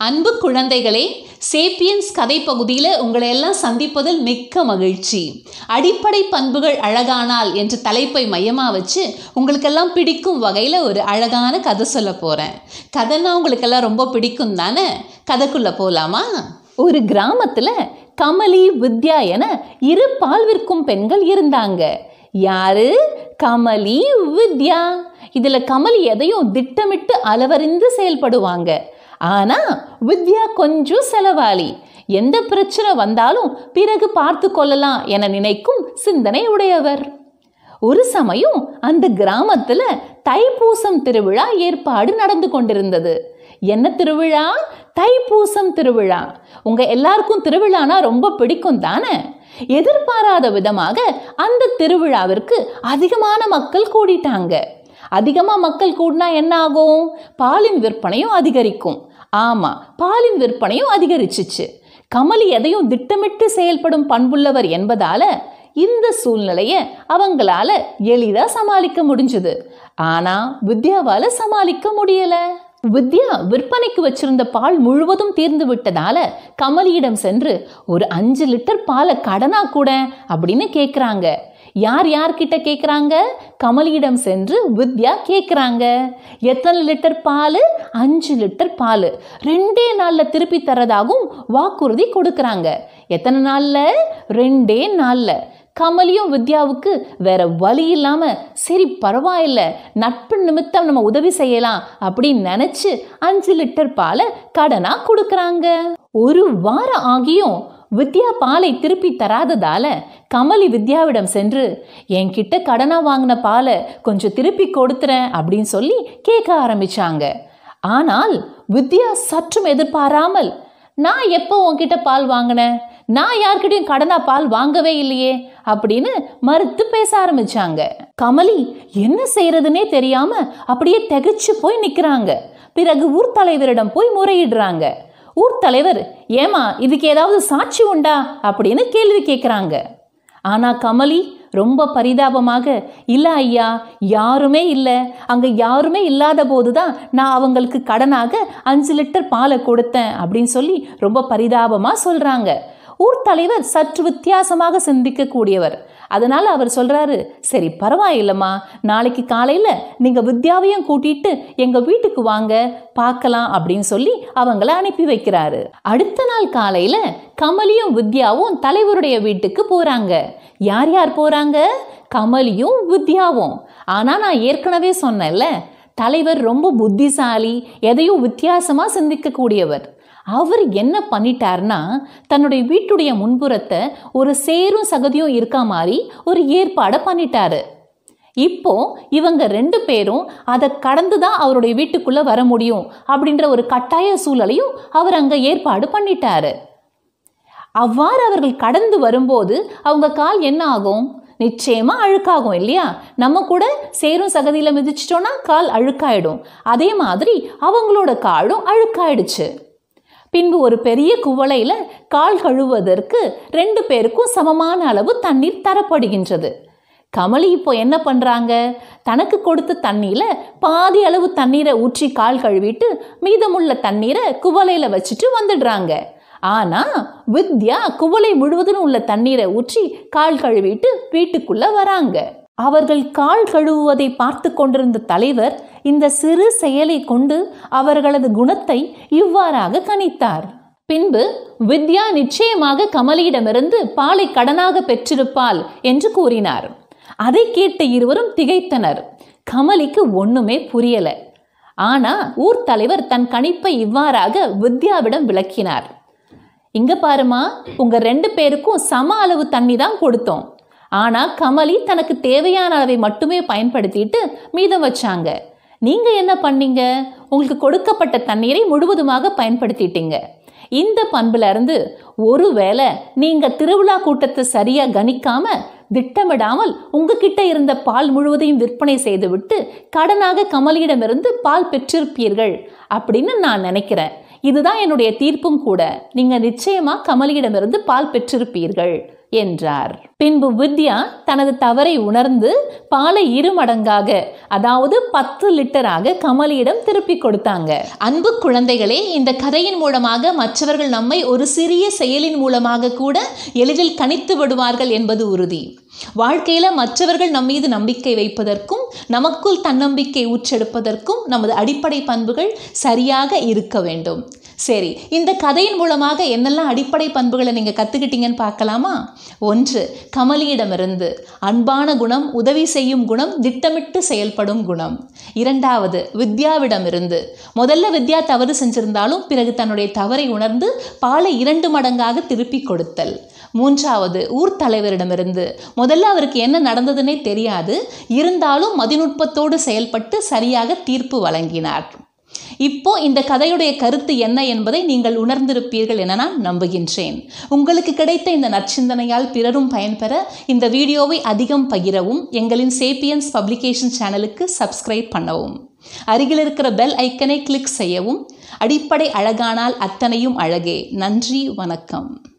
அன்பு குழந்தைகளே சேப்பியன்ஸ் கதை பகுதியில் உங்களை எல்லாம் சந்திப்பதில் மிக்க மகிழ்ச்சி அடிப்படை பண்புகள் அழகானால் என்ற தலைப்பை மையமாக வச்சு உங்களுக்கெல்லாம் பிடிக்கும் வகையில் ஒரு அழகான கதை சொல்ல போகிறேன் கதைன்னா உங்களுக்கெல்லாம் ரொம்ப பிடிக்கும் தானே கதைக்குள்ளே போகலாமா ஒரு கிராமத்தில் கமலி வித்யா என இரு பால் விற்கும் பெண்கள் இருந்தாங்க யாரு கமலி வித்யா இதுல கமலி எதையும் திட்டமிட்டு அளவறிந்து செயல்படுவாங்க ஆனா வித்யா கொஞ்சம் செலவாளி எந்த பிரச்சனை வந்தாலும் பிறகு பார்த்து கொள்ளலாம் என நினைக்கும் சிந்தனை உடையவர் ஒரு சமயம் அந்த கிராமத்துல தைப்பூசம் திருவிழா ஏற்பாடு நடந்து கொண்டிருந்தது என்ன திருவிழா தைப்பூசம் திருவிழா உங்க எல்லாருக்கும் திருவிழானா ரொம்ப பிடிக்கும் தானே எதிர்பாராத விதமாக அந்த திருவிழாவிற்கு அதிகமான மக்கள் கூடிட்டாங்க அதிகமாக மக்கள் கூடினா என்ன ஆகும் பாலின் விற்பனையும் அதிகரிக்கும் ஆமாம் பாலின் விற்பனையும் அதிகரிச்சிச்சு கமலி எதையும் திட்டமிட்டு செயல்படும் பண்புள்ளவர் என்பதால இந்த சூழ்நிலையை அவங்களால எளிதாக சமாளிக்க முடிஞ்சது ஆனால் வித்யாவால் சமாளிக்க முடியலை வித்யா விற்பனைக்கு வச்சிருந்த பால் முழுவதும் தீர்ந்து விட்டதால கமலியிடம் சென்று ஒரு அஞ்சு லிட்டர் பாலை கடனா கூட அப்படின்னு கேட்குறாங்க யார் யார்கிட்ட கேட்குறாங்க கமலியிடம் சென்று வித்யா கேட்குறாங்க எத்தனை லிட்டர் பால் அஞ்சு லிட்டர் பால் ரெண்டே நாளில் திருப்பி தரதாகவும் வாக்குறுதி கொடுக்குறாங்க எத்தனை நாளில் ரெண்டே நாளில் கமலியும் வித்யாவுக்கு வேற வழி இல்லாம சரி பரவாயில்ல நட்பு நிமித்தம் நம்ம உதவி செய்யலாம் அப்படின்னு நினைச்சு அஞ்சு லிட்டர் பாலை கடனா கொடுக்கறாங்க ஒரு வாரம் ஆகியும் வித்யா பாலை திருப்பி தராததால கமலி வித்யாவிடம் சென்று என்கிட்ட கடனா வாங்கின பாலை கொஞ்சம் திருப்பி கொடுத்துறேன் அப்படின்னு சொல்லி கேட்க ஆரம்பிச்சாங்க ஆனால் வித்யா சற்றும் எதிர்பாராமல் நான் எப்போ உன்கிட்ட பால் வாங்கினேன் நான் யார்கிட்டயும் கடனா பால் வாங்கவே இல்லையே அப்படின்னு மறுத்து பேச ஆரம்பிச்சாங்க கமலி என்ன செய்யறதுனே தெரியாம அப்படியே திகைச்சு போய் நிக்கிறாங்க பிறகு ஊர் தலைவரிடம் போய் முறையிடுறாங்க ஊர் தலைவர் ஏமா இதுக்கு ஏதாவது சாட்சி உண்டா அப்படின்னு கேள்வி கேட்குறாங்க ஆனால் கமலி ரொம்ப பரிதாபமாக இல்லை ஐயா யாருமே இல்லை அங்கே யாருமே இல்லாத போது தான் நான் அவங்களுக்கு கடனாக அஞ்சு லிட்டர் பாலை கொடுத்தேன் அப்படின்னு சொல்லி ரொம்ப பரிதாபமாக சொல்கிறாங்க ஊர் தலைவர் சற்று வித்தியாசமாக சிந்திக்கக்கூடியவர் அதனால் அவர் சொல்கிறாரு சரி பரவாயில்லம்மா நாளைக்கு காலையில் நீங்கள் வித்யாவையும் கூட்டிட்டு எங்கள் வீட்டுக்கு வாங்க பார்க்கலாம் அப்படின்னு சொல்லி அவங்கள அனுப்பி வைக்கிறாரு அடுத்த நாள் காலையில் கமலியும் வித்யாவும் தலைவருடைய வீட்டுக்கு போகிறாங்க யார் யார் போகிறாங்க கமலியும் வித்யாவும் ஆனால் நான் ஏற்கனவே சொன்னேன்ல தலைவர் ரொம்ப புத்திசாலி எதையும் வித்தியாசமாக சிந்திக்கக்கூடியவர் அவர் என்ன பண்ணிட்டார்னா தன்னுடைய வீட்டுடைய முன்புறத்தை ஒரு சேரும் சகதியும் இருக்கா மாதிரி ஒரு ஏற்பாடை பண்ணிட்டாரு இப்போ இவங்க ரெண்டு பேரும் அதை கடந்து தான் அவருடைய வீட்டுக்குள்ள வர முடியும் அப்படின்ற ஒரு கட்டாய சூழலையும் அவர் அங்க ஏற்பாடு பண்ணிட்டாரு அவ்வாறு அவர்கள் கடந்து வரும்போது அவங்க கால் என்ன ஆகும் நிச்சயமா அழுக்காகும் இல்லையா நம்ம கூட சேரும் சகதியில மிதிச்சிட்டோம்னா கால் அழுக்காயிடும் அதே மாதிரி அவங்களோட காலும் அழுக்காயிடுச்சு பின்பு ஒரு பெரிய குவளையில் கால் கழுவதற்கு ரெண்டு பேருக்கும் சமமான அளவு தண்ணீர் தரப்படுகின்றது கமலி இப்போ என்ன பண்ணுறாங்க தனக்கு கொடுத்த தண்ணியில் பாதி அளவு தண்ணீரை ஊற்றி கால் கழுவிட்டு மீதமுள்ள தண்ணீரை குவளையில் வச்சுட்டு வந்துடுறாங்க ஆனால் வித்யா குவளை முழுவதும் உள்ள தண்ணீரை ஊற்றி கால் கழுவிட்டு வீட்டுக்குள்ளே வராங்க அவர்கள் கால் கழுவுவதை பார்த்து கொண்டிருந்த தலைவர் இந்த சிறு செயலை கொண்டு அவர்களது குணத்தை இவ்வாறாக கணித்தார் பின்பு வித்யா நிச்சயமாக கமலியிடமிருந்து பாலை கடனாக பெற்றிருப்பாள் என்று கூறினார் அதை கேட்ட இருவரும் திகைத்தனர் கமலிக்கு ஒண்ணுமே புரியல ஆனா ஊர் தலைவர் தன் கணிப்பை இவ்வாறாக வித்யாவிடம் விளக்கினார் இங்க பாருமா உங்க ரெண்டு பேருக்கும் சம அளவு தண்ணி தான் கொடுத்தோம் ஆனா கமலி தனக்கு தேவையான அளவை மட்டுமே பயன்படுத்திட்டு மீதம் வச்சாங்க நீங்க என்ன பண்ணீங்க உங்களுக்கு கொடுக்கப்பட்ட தண்ணீரை முழுவதுமாக பயன்படுத்திட்டீங்க இந்த பண்புல இருந்து ஒருவேளை நீங்க திருவிழா கூட்டத்தை சரியா கணிக்காம திட்டமிடாமல் உங்ககிட்ட இருந்த பால் முழுவதையும் விற்பனை செய்துவிட்டு கடனாக கமலியிடமிருந்து பால் பெற்றிருப்பீர்கள் அப்படின்னு நான் நினைக்கிறேன் இதுதான் என்னுடைய தீர்ப்பும் கூட நீங்க நிச்சயமா கமலியிடமிருந்து பால் பெற்றிருப்பீர்கள் என்றார் பின்பு வித்யா தனது தவறை உணர்ந்து பாலை இரு மடங்காக அதாவது பத்து லிட்டராக கமலியிடம் திருப்பி கொடுத்தாங்க அன்பு குழந்தைகளே இந்த கதையின் மூலமாக மற்றவர்கள் நம்மை ஒரு சிறிய செயலின் மூலமாக கூட எளிதில் கணித்து விடுவார்கள் என்பது உறுதி வாழ்க்கையில மற்றவர்கள் நம் மீது நம்பிக்கை வைப்பதற்கும் நமக்குள் தன்னம்பிக்கை ஊற்றெடுப்பதற்கும் நமது அடிப்படை பண்புகள் சரியாக இருக்க வேண்டும் சரி இந்த கதையின் மூலமாக என்னெல்லாம் அடிப்படை பண்புகளை நீங்கள் கற்றுக்கிட்டீங்கன்னு பார்க்கலாமா ஒன்று கமலியிடமிருந்து அன்பான குணம் உதவி செய்யும் குணம் திட்டமிட்டு செயல்படும் குணம் இரண்டாவது வித்யாவிடமிருந்து முதல்ல வித்யா தவறு செஞ்சிருந்தாலும் பிறகு தன்னுடைய தவறை உணர்ந்து பாலை இரண்டு மடங்காக திருப்பி கொடுத்தல் மூன்றாவது ஊர் தலைவரிடமிருந்து முதல்ல அவருக்கு என்ன நடந்ததுன்னே தெரியாது இருந்தாலும் மதிநுட்பத்தோடு செயல்பட்டு சரியாக தீர்ப்பு வழங்கினார் இப்போ இந்த கதையுடைய கருத்து என்ன என்பதை நீங்கள் உணர்ந்திருப்பீர்கள் என நான் நம்புகின்றேன் உங்களுக்கு கிடைத்த இந்த நற்சிந்தனையால் பிறரும் பயன்பெற இந்த வீடியோவை அதிகம் பகிரவும் எங்களின் சேப்பியன்ஸ் பப்ளிகேஷன் சேனலுக்கு சப்ஸ்கிரைப் பண்ணவும் அருகில் இருக்கிற பெல் ஐக்கனை கிளிக் செய்யவும் அடிப்படை அழகானால் அத்தனையும் அழகே நன்றி வணக்கம்